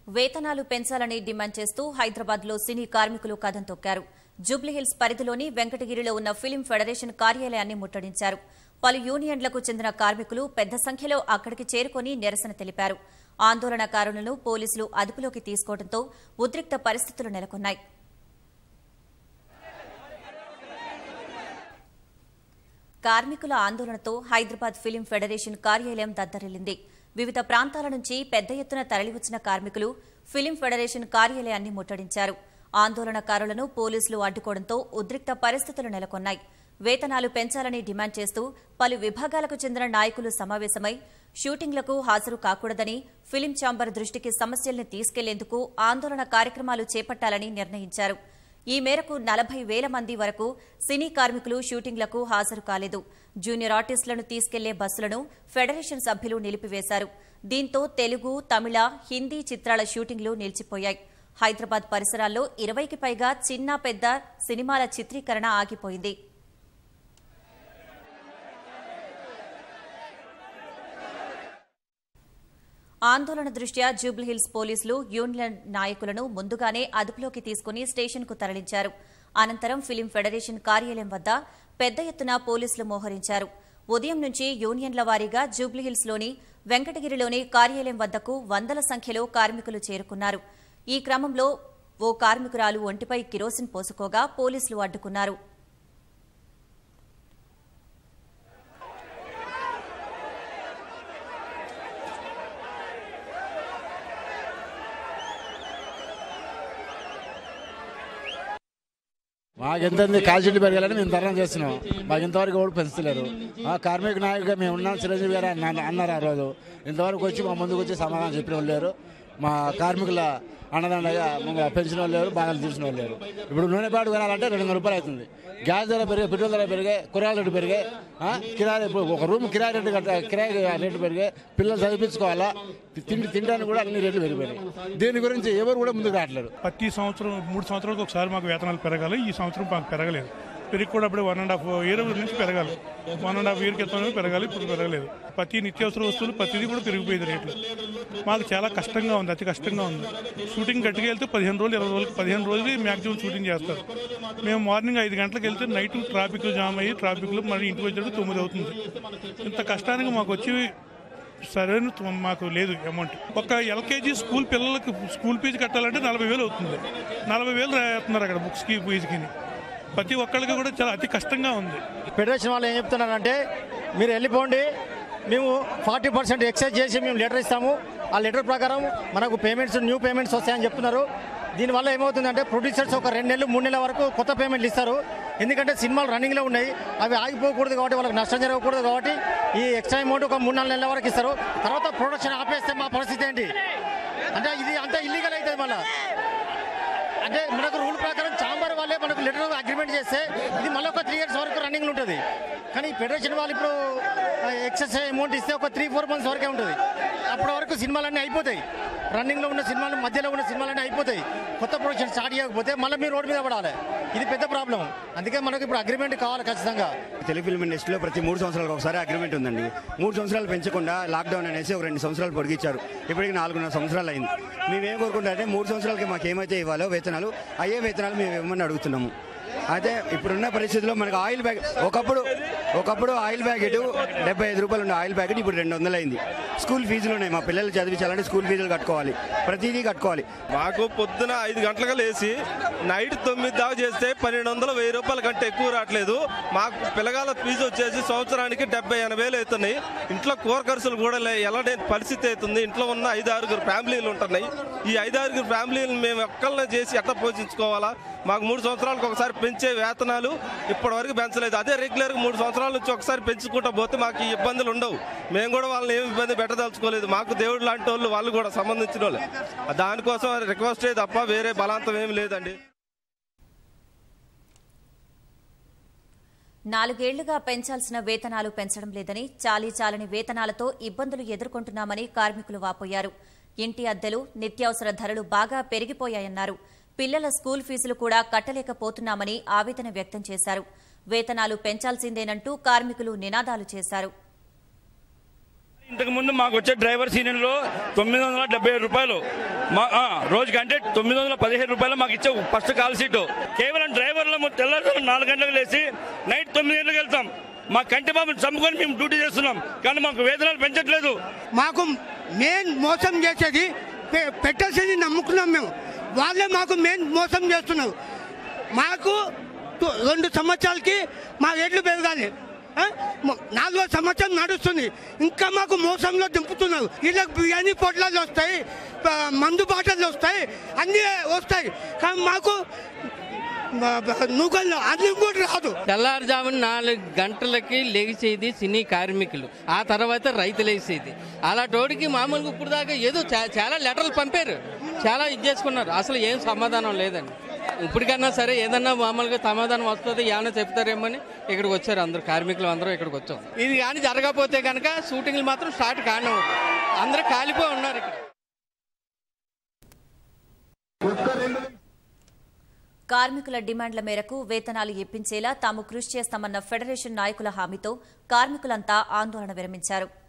వేతనాలు పెంచాలని డిమాండ్ చేస్తూ హైదరాబాద్ లో సినీ కార్మికులు కథం తొక్కారు జూబ్లీహిల్స్ పరిధిలోని వెంకటగిరిలో ఉన్న ఫిలిం ఫెడరేషన్ కార్యాలయాన్ని ముట్టడించారు పలు యూనియన్లకు చెందిన కార్మికులు పెద్ద సంఖ్యలో అక్కడికి చేరుకొని నిరసన తెలిపారు ఆందోళనకారులను పోలీసులు అదుపులోకి తీసుకోవడంతో ఉద్రిక్త పరిస్థితులు నెలకొన్నాయి కార్మికుల ఆందోళనతో హైదరాబాద్ ఫిలిం ఫెడరేషన్ కార్యాలయం దద్దరిల్లింది వివిధ ప్రాంతాల నుంచి పెద్ద ఎత్తున తరలివచ్చిన కార్మికులు ఫిలిం ఫెడరేషన్ కార్యాలయాన్ని ముట్టడించారు ఆందోళనకారులను పోలీసులు అడ్డుకోవడంతో ఉద్రిక్త పరిస్థితులు నెలకొన్నాయి వేతనాలు పెంచాలని డిమాండ్ చేస్తూ పలు విభాగాలకు చెందిన నాయకులు సమావేశమై షూటింగ్లకు హాజరు కాకూడదని ఫిలిం ఛాంబర్ దృష్టికి సమస్యల్ని తీసుకెళ్లేందుకు ఆందోళన కార్యక్రమాలు చేపట్టాలని నిర్ణయించారు ఈ మేరకు నలభై వేల మంది వరకు సినీ కార్మికులు షూటింగ్లకు హాజరు కాలేదు జూనియర్ ఆర్టిస్టులను తీసుకెళ్లే బస్సులను ఫెడరేషన్ సభ్యులు నిలిపివేశారు దీంతో తెలుగు తమిళ హిందీ చిత్రాల షూటింగ్లు నిలిచిపోయాయి హైదరాబాద్ పరిసరాల్లో ఇరవైకి పైగా చిన్న పెద్ద సినిమాల చిత్రీకరణ ఆగిపోయింది ఆందోళన దృష్ట్యా జూబ్లీహిల్స్ పోలీసులు యూనియన్ నాయకులను ముందుగానే అదుపులోకి తీసుకుని స్టేషన్కు తరలించారు అనంతరం ఫిలిం ఫెడరేషన్ కార్యాలయం వద్ద పెద్ద ఎత్తున పోలీసులు మోహరించారు ఉదయం నుంచి యూనియన్ల వారీగా జూబ్లీహిల్స్లోని వెంకటగిరిలోని కార్యాలయం వద్దకు వందల సంఖ్యలో కార్మికులు చేరుకున్నారు ఈ క్రమంలో ఓ కార్మికురాలు ఒంటిపై కిరోసిన్ పోసుకోగా పోలీసులు అడ్డుకున్నారు మాకు ఎంత కాల్షీట్ పెరగాలని మేము ధర్నా చేస్తున్నాం మాకు ఇంతవరకు ఎవరు పెంచలేరు ఆ కార్మిక నాయకుగా మేము ఉన్నాం చిరంజీవి గారు అన్న- అన్నారు ఆ రోజు ఇంతవరకు వచ్చి మా ముందుకు వచ్చి సమాధానం చెప్పిన వాళ్ళు లేరు మా కార్మికుల అన్నదండగా మా పెంచిన వాళ్ళు లేరు బాగా తీసిన వాళ్ళు లేరు ఇప్పుడు నూనె పాటు కొనాలంటే రెండు వందల రూపాయలు అవుతుంది గ్యాస్ ధర పెరిగాయి పెట్రోల్ ధర పెరిగాయి కూరగాయల రేటు పెరిగాయి ఆ, కిరాయి ఇప్పుడు ఒక రూమ్ కిరాయి రేటు కట్ట కిరాయి రేటు పెరిగాయి పిల్లలు చదివించుకోవాలా తిండి తినడానికి కూడా అన్ని రేట్లు పెరిగిపోయినాయి దీని గురించి ఎవరు కూడా ముందుకు రావట్లేదు ప్రతి సంవత్సరం మూడు సంవత్సరాలకు ఒకసారి మాకు వేతనాలు పెరగాలి ఈ సంవత్సరం మాకు పెరగలేదు పెరిగి కూడా అప్పుడే వన్ అండ్ హాఫ్ ఇయర్ నుంచి పెరగాలి వన్ అండ్ హాఫ్ ఇయర్ క్రితం పెరగాలి ఇప్పుడు పెరగలేదు ప్రతి నిత్యావసర వస్తువులు ప్రతిదీ కూడా పెరిగిపోయింది రేట్లు మాకు చాలా కష్టంగా ఉంది అతి కష్టంగా ఉంది షూటింగ్ గట్టిగా వెళ్తే పదిహేను రోజులు ఇరవై రోజులు పదిహేను రోజులు మ్యాక్సిమం షూటింగ్ చేస్తారు మేము మార్నింగ్ ఐదు గంటలకు వెళ్తే నైట్ ట్రాఫిక్ జామ్ అయ్యి ట్రాఫిక్లో మళ్ళీ ఇంటికి వచ్చేటప్పుడు తొమ్మిది అవుతుంది ఇంత కష్టానికి మాకు వచ్చి సరైన త- మాకు లేదు అమౌంట్ ఒక ఎల్కేజీ స్కూల్ పిల్లలకి స్కూల్ ఫీజు కట్టాలంటే నలభై వేలు అవుతుంది నలభై వేలు రాస్తున్నారు అక్కడ బుక్స్కి ఫీజుకి ప్రతి ఒక్కళ్ళకి కూడా చాలా అతి కష్టంగా ఉంది ఫెడరేషన్ వాళ్ళు ఏం చెప్తున్నారంటే మీరు వెళ్ళిపోండి మేము ఫార్టీ పర్సెంట్ ఎక్సైజ్ చేసి మేము లెటర్ ఇస్తాము ఆ లెటర్ ప్రకారం మనకు పేమెంట్స్ న్యూ పేమెంట్స్ వస్తాయని చెప్తున్నారు దీనివల్ల ఏమవుతుందంటే ప్రొడ్యూసర్స్ ఒక రెండు నెలలు మూడు నెలల వరకు కొత్త పేమెంట్లు ఇస్తారు ఎందుకంటే సినిమాలు రన్నింగ్లో ఉన్నాయి అవి ఆగిపోకూడదు కాబట్టి వాళ్ళకి నష్టం జరగకూడదు కాబట్టి ఈ ఎక్స్ట్రా అమౌంట్ ఒక మూడు నాలుగు నెలల వరకు ఇస్తారు తర్వాత ప్రొడక్షన్ ఆపేస్తే మా పరిస్థితి ఏంటి అంటే ఇది అంతా ఇల్లీగల్ అవుతుంది మళ్ళీ అంటే మనకు రూల్ ప్రకారం చాంబర్ వాళ్ళే మనకు లెటర్ అగ్రిమెంట్ చేస్తే ఇది మళ్ళీ ఒక త్రీ ఇయర్స్ వరకు రన్నింగ్ ఉంటుంది కానీ ఫెడరేషన్ వాళ్ళు ఇప్పుడు ఎక్సెస్ అమౌంట్ ఇస్తే ఒక త్రీ ఫోర్ మంత్స్ వరకే ఉంటుంది అప్పటి వరకు సినిమాలన్నీ అయిపోతాయి రన్నింగ్లో ఉన్న సినిమాలు మధ్యలో ఉన్న సినిమాలన్నీ అయిపోతాయి కొత్త ప్రొడక్షన్ స్టార్ట్ చేయకపోతే మళ్ళీ మీరు రోడ్ మీద పడాలి ఇది పెద్ద ప్రాబ్లం అందుకే మనకు ఇప్పుడు అగ్రిమెంట్ కావాలి ఖచ్చితంగా తెలుగు ఫిల్మ్ ఇండస్ట్రీలో ప్రతి మూడు సంవత్సరాలకు ఒకసారి అగ్రిమెంట్ ఉందండి మూడు సంవత్సరాలు పెంచకుండా లాక్డౌన్ అనేసి ఒక రెండు సంవత్సరాలు పొడిగించారు ఇప్పటికి నాలుగున్నర సంవత్సరాలు అయింది మేము ఏం కోరుకుంటే మూడు సంవత్సరాలకి మాకు ఏమైతే ఇవ్వాలో వేతనాలు అయ్యే వేతనాలు మేము ఇవ్వమని అడుగుతున్నాము అయితే ఇప్పుడున్న పరిస్థితుల్లో మనకు ఆయిల్ బ్యాగ్ ఒకప్పుడు ఒకప్పుడు ఆయిల్ ప్యాకెట్ డెబ్బై ఐదు రూపాయలు ఉండే ఆయిల్ ప్యాకెట్ ఇప్పుడు రెండు వందలు అయింది స్కూల్ ఫీజులు ఉన్నాయి మా పిల్లలు చదివించాలంటే స్కూల్ ఫీజులు కట్టుకోవాలి ప్రతిదీ కట్టుకోవాలి మాకు పొద్దున ఐదు గంటలకు లేచి నైట్ తొమ్మిది దాకా చేస్తే పన్నెండు వందలు వెయ్యి రూపాయల కంటే ఎక్కువ రావట్లేదు మాకు పిల్లగాల ఫీజు వచ్చేసి సంవత్సరానికి డెబ్బై ఎనభై వేలు అవుతున్నాయి ఇంట్లో కూర ఖర్చులు కూడా లే ఎలా పరిస్థితి అవుతుంది ఇంట్లో ఉన్న ఐదు ఆరుగురు ఫ్యామిలీలు ఉంటున్నాయి ఈ ఐదు ఆరుగురు ఫ్యామిలీలు మేము ఒక్కళ్ళనే చేసి ఎట్లా పోషించుకోవాలా మాకు మూడు సంవత్సరాలకు ఒకసారి పెంచే వేతనాలు ఇప్పటి వరకు పెంచలేదు అదే రెగ్యులర్గా మూడు సంవత్సరాల నుంచి ఒకసారి పెంచుకుంటా పోతే మాకు ఈ ఇబ్బందులు ఉండవు మేము కూడా వాళ్ళని ఏమి ఇబ్బంది పెట్టదలుచుకోలేదు మాకు దేవుడు లాంటి వాళ్ళు వాళ్ళు కూడా సంబంధించిన వాళ్ళు దానికోసం రిక్వెస్టే తప్ప వేరే బలాంతం ఏమి లేదండి నాలుగేళ్లుగా పెంచాల్సిన వేతనాలు పెంచడం లేదని చాలీ చాలని వేతనాలతో ఇబ్బందులు ఎదుర్కొంటున్నామని కార్మికులు వాపోయారు ఇంటి అద్దెలు నిత్యావసర ధరలు బాగా పెరిగిపోయాయన్నారు పిల్లల స్కూల్ ఫీజులు కూడా కట్టలేకపోతున్నామని ఆవేదన వ్యక్తం చేశారు వేతనాలు పెంచాల్సిందేనంటూ కార్మికులు నినాదాలు చేశారు ఇంతకు ముందు మాకు వచ్చే డ్రైవర్ సీనియర్లు తొమ్మిది వందల డెబ్బై ఏడు రూపాయలు మా ఆ, రోజుకి అంటే తొమ్మిది వందల పదిహేను రూపాయలు మాకు ఇచ్చే ఫస్ట్ కాల్ సీటు కేవలం డ్రైవర్లు తెల్లారు నాలుగు గంటలకు లేచి నైట్ తొమ్మిది గంటలకు వెళ్తాం మా కంటి బాబుని చంపుకొని మేము డ్యూటీ చేస్తున్నాం కానీ మాకు వేతనాలు పెంచట్లేదు మాకు మెయిన్ మోసం చేసేది పె- పెట్టాల్సింది నమ్ముకున్నాం మేము వాళ్ళే మాకు మెయిన్ మోసం చేస్తున్నారు మాకు టు- రెండు సంవత్సరాలకి మా రేట్లు పెరగాలి ఆ? మ- నాలుగో సంవత్సరం నడుస్తుంది ఇంకా మాకు మోసంలో దింపుతున్నారు వీళ్ళకి బిర్యానీ పొట్లాలు వస్తాయి ప- మందు బాటలు వస్తాయి అన్నీ వస్తాయి కానీ మాకు నూకల్లో అన్నం కూడా రాదు తెల్లారుజామున నాలుగు గంటలకి లేచేది సినీ కార్మికులు ఆ తర్వాత రైతులు వేసేది అలాంటోడికి మామూలుగా ఇప్పుడు దాకా ఏదో చా- చాలా లెటర్లు పంపారు చాలా ఇది చేసుకున్నారు అసలు ఏం సమాధానం లేదండి ఇప్పటికన్నా సరే ఏదన్నా మామూలుగా సమాధానం వస్తుంది ఏమైనా చెప్తారేమని ఇక్కడికి వచ్చారు అందరు కార్మికులు అందరూ ఇక్కడికి వచ్చాం ఇది కానీ జరగకపోతే కనుక షూటింగ్లు మాత్రం స్టార్ట్ కాను అందరూ కాలిపోయి ఉన్నారు ఇక్కడ కార్మికుల డిమాండ్ల మేరకు వేతనాలు ఇప్పించేలా తాము కృషి చేస్తామన్న ఫెడరేషన్ నాయకుల హామీతో కార్మికులంతా ఆందోళన విరమించారు